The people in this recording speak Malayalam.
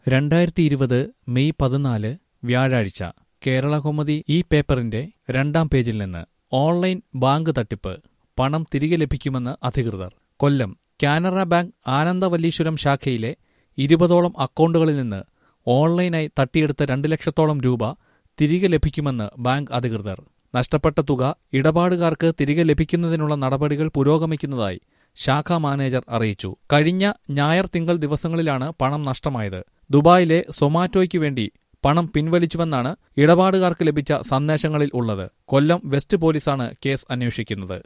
രണ്ടായിരത്തി ഇരുപത് മെയ് പതിനാല് വ്യാഴാഴ്ച കേരളകൗമുദി ഈ പേപ്പറിന്റെ രണ്ടാം പേജിൽ നിന്ന് ഓൺലൈൻ ബാങ്ക് തട്ടിപ്പ് പണം തിരികെ ലഭിക്കുമെന്ന് അധികൃതർ കൊല്ലം കാനറ ബാങ്ക് ആനന്ദവല്ലീശ്വരം ശാഖയിലെ ഇരുപതോളം അക്കൗണ്ടുകളിൽ നിന്ന് ഓൺലൈനായി തട്ടിയെടുത്ത രണ്ട് ലക്ഷത്തോളം രൂപ തിരികെ ലഭിക്കുമെന്ന് ബാങ്ക് അധികൃതർ നഷ്ടപ്പെട്ട തുക ഇടപാടുകാർക്ക് തിരികെ ലഭിക്കുന്നതിനുള്ള നടപടികൾ പുരോഗമിക്കുന്നതായി ശാഖാ മാനേജർ അറിയിച്ചു കഴിഞ്ഞ ഞായർ തിങ്കൾ ദിവസങ്ങളിലാണ് പണം നഷ്ടമായത് ദുബായിലെ സൊമാറ്റോയ്ക്ക് വേണ്ടി പണം പിൻവലിച്ചുവെന്നാണ് ഇടപാടുകാർക്ക് ലഭിച്ച സന്ദേശങ്ങളിൽ ഉള്ളത് കൊല്ലം വെസ്റ്റ് പോലീസാണ് കേസ് അന്വേഷിക്കുന്നത്